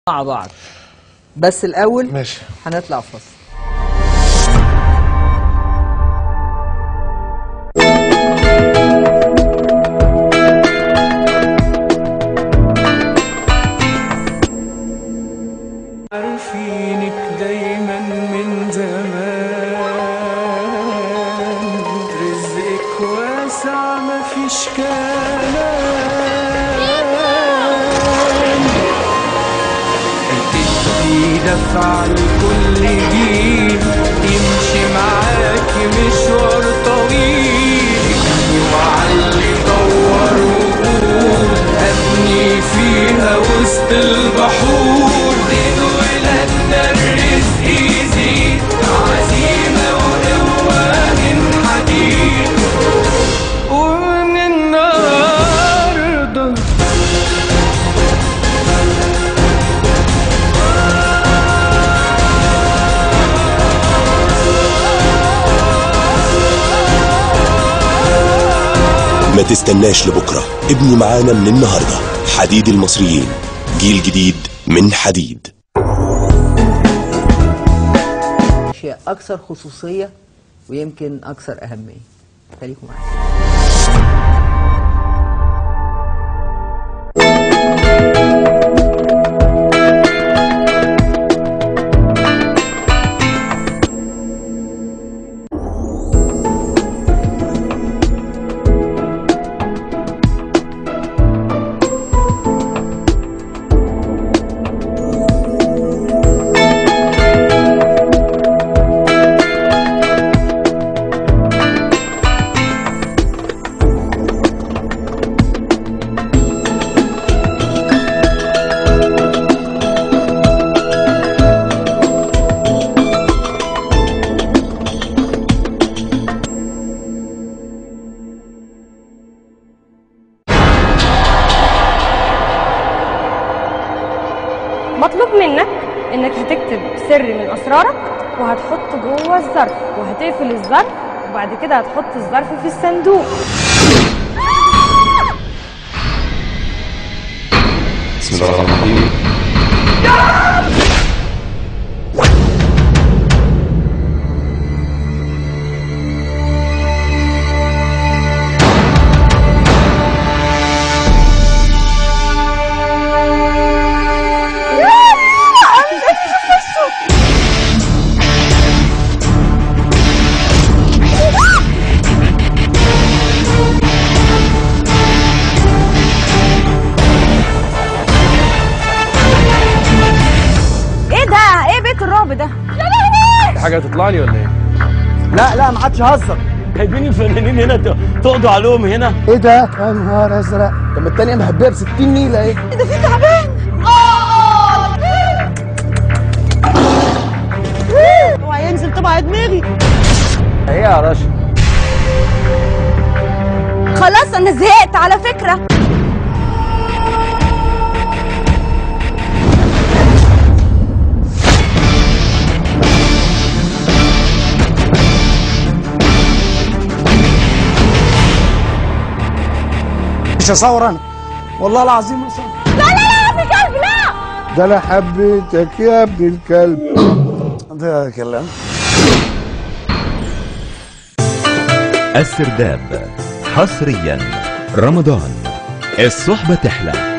مع بعض بس الاول ماشي هنطلع فاصل عارفينك دايما من زمان رزقك واسع مفيش كلام هتدي دفع لكل جيل يمشي معاكي مشوار طويل وعلي دور وقول ابني فيها وسط البحور زين ولادنا الرزق يزيد عزيمة وقوة من حديد ومن النهارده ما تستناش لبكرة ابني معانا من النهاردة حديد المصريين جيل جديد من حديد اشياء اكثر خصوصيه ويمكن اكثر اهميه خليكم معايا مطلوب منك انك هتكتب سر من اسرارك وهتحطه جوه الظرف وهتقفل الظرف وبعد كده هتحط الظرف في الصندوق بسم الله الرحمن الرحيم ايه ده ايه بيت الرعب ده حاجة هتطلع لي ولا ايه؟ لا لا ما حدش هزر جايبين الفنانين هنا ت- تقضوا عليهم هنا ايه ده يا نهار ازرق طب ما التانية محبيه ب 60 نيله ايه اوعى ينزل طبعا دماغي ايه يا رشا خلاص انا زهقت على فكره مش هصور انا والله العظيم هصور لا لا لا في كلب لا ده انا حبيتك يا ابن الكلب ده كلام السرداب حصريا رمضان الصحبة تحلى